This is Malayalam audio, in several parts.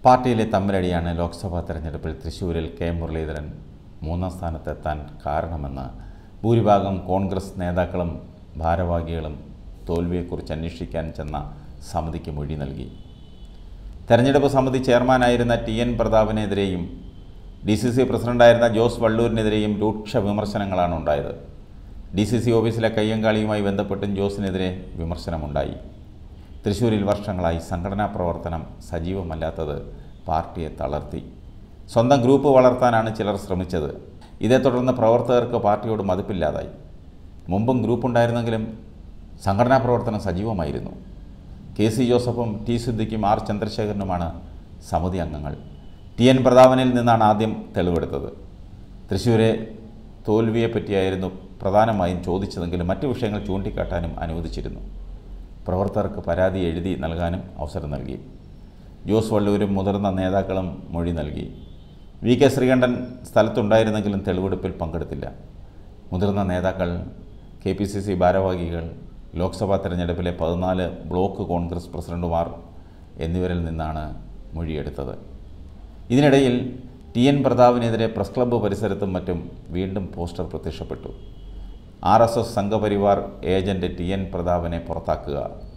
പാർട്ടിയിലെ തമ്മിലടിയാണ് ലോക്സഭാ തെരഞ്ഞെടുപ്പിൽ തൃശ്ശൂരിൽ കെ മുരളീധരൻ മൂന്നാം സ്ഥാനത്തെത്താൻ കാരണമെന്ന് ഭൂരിഭാഗം കോൺഗ്രസ് നേതാക്കളും ഭാരവാഹികളും തോൽവിയെക്കുറിച്ച് അന്വേഷിക്കാൻ ചെന്ന സമിതിക്ക് മൊഴി നൽകി തെരഞ്ഞെടുപ്പ് സമിതി ചെയർമാനായിരുന്ന ടി എൻ പ്രതാപനെതിരെയും ഡി സി സി പ്രസിഡന്റായിരുന്ന ജോസ് വള്ളൂരിനെതിരെയും രൂക്ഷ വിമർശനങ്ങളാണ് ഉണ്ടായത് ഡി സി സി ഓഫീസിലെ കയ്യങ്കാളിയുമായി ബന്ധപ്പെട്ടും ജോസിനെതിരെ വിമർശനമുണ്ടായി തൃശ്ശൂരിൽ വർഷങ്ങളായി സംഘടനാ പ്രവർത്തനം സജീവമല്ലാത്തത് പാർട്ടിയെ തളർത്തി സ്വന്തം ഗ്രൂപ്പ് വളർത്താനാണ് ചിലർ ശ്രമിച്ചത് ഇതേ തുടർന്ന് പ്രവർത്തകർക്ക് പാർട്ടിയോട് മതിപ്പില്ലാതായി മുമ്പും ഗ്രൂപ്പുണ്ടായിരുന്നെങ്കിലും സംഘടനാ പ്രവർത്തനം സജീവമായിരുന്നു കെ സി ജോസഫും ടി സിദ്ദിഖും ആർ ചന്ദ്രശേഖരനുമാണ് സമിതി അംഗങ്ങൾ ടി എൻ പ്രതാപനിൽ നിന്നാണ് ആദ്യം തെളിവെടുത്തത് തൃശ്ശൂരെ തോൽവിയെപ്പറ്റിയായിരുന്നു പ്രധാനമായും ചോദിച്ചതെങ്കിലും മറ്റു വിഷയങ്ങൾ ചൂണ്ടിക്കാട്ടാനും അനുവദിച്ചിരുന്നു പ്രവർത്തകർക്ക് പരാതി എഴുതി നൽകാനും അവസരം നൽകി ജോസ് വള്ളൂരും മുതിർന്ന നേതാക്കളും മൊഴി നൽകി വി കെ ശ്രീകണ്ഠൻ സ്ഥലത്തുണ്ടായിരുന്നെങ്കിലും തെളിവെടുപ്പിൽ പങ്കെടുത്തില്ല മുതിർന്ന നേതാക്കൾ കെ പി സി സി ഭാരവാഹികൾ ലോക്സഭാ തെരഞ്ഞെടുപ്പിലെ പതിനാല് ബ്ലോക്ക് കോൺഗ്രസ് പ്രസിഡന്റുമാർ എന്നിവരിൽ നിന്നാണ് മൊഴിയെടുത്തത് ഇതിനിടയിൽ ടി എൻ പ്രതാപിനെതിരെ പ്രസ് ക്ലബ്ബ് പരിസരത്തും മറ്റും വീണ്ടും പോസ്റ്റർ പ്രത്യക്ഷപ്പെട്ടു R S S Sangh Parivar agent T N പ്രതാപനെ പുറത്താക്കുക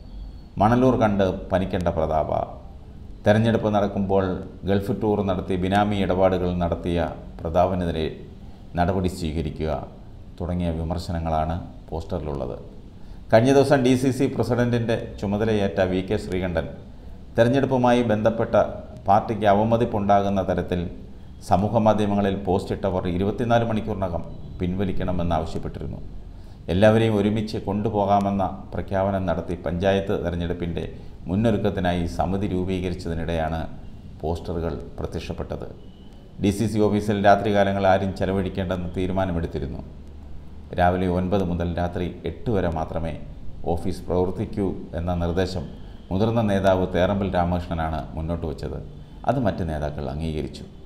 മണലൂർ കണ്ട് പനിക്കേണ്ട പ്രതാപ തെരഞ്ഞെടുപ്പ് നടക്കുമ്പോൾ ഗൾഫ് ടൂർ നടത്തി ബിനാമി ഇടപാടുകൾ നടത്തിയ പ്രതാപനെതിരെ നടപടി സ്വീകരിക്കുക തുടങ്ങിയ വിമർശനങ്ങളാണ് പോസ്റ്ററിലുള്ളത് കഴിഞ്ഞ ദിവസം ഡി സി സി പ്രസിഡന്റിൻ്റെ ചുമതലയേറ്റ വി കെ ശ്രീകണ്ഠൻ തെരഞ്ഞെടുപ്പുമായി ബന്ധപ്പെട്ട പാർട്ടിക്ക് അവമതിപ്പുണ്ടാകുന്ന തരത്തിൽ സമൂഹമാധ്യമങ്ങളിൽ പോസ്റ്റിട്ടവർ ഇരുപത്തിനാല് മണിക്കൂറിനകം പിൻവലിക്കണമെന്നാവശ്യപ്പെട്ടിരുന്നു എല്ലാവരെയും ഒരുമിച്ച് കൊണ്ടുപോകാമെന്ന പ്രഖ്യാപനം നടത്തി പഞ്ചായത്ത് തെരഞ്ഞെടുപ്പിൻ്റെ മുന്നൊരുക്കത്തിനായി സമിതി രൂപീകരിച്ചതിനിടെയാണ് പോസ്റ്ററുകൾ പ്രത്യക്ഷപ്പെട്ടത് ഡി സി സി ഓഫീസിൽ രാത്രികാലങ്ങൾ ആരും ചെലവഴിക്കേണ്ടെന്ന് തീരുമാനമെടുത്തിരുന്നു രാവിലെ ഒൻപത് മുതൽ രാത്രി എട്ട് വരെ മാത്രമേ ഓഫീസ് പ്രവർത്തിക്കൂ എന്ന നിർദ്ദേശം മുതിർന്ന നേതാവ് തേറമ്പിൽ രാമകൃഷ്ണനാണ് മുന്നോട്ട് വച്ചത് അത് മറ്റ് നേതാക്കൾ അംഗീകരിച്ചു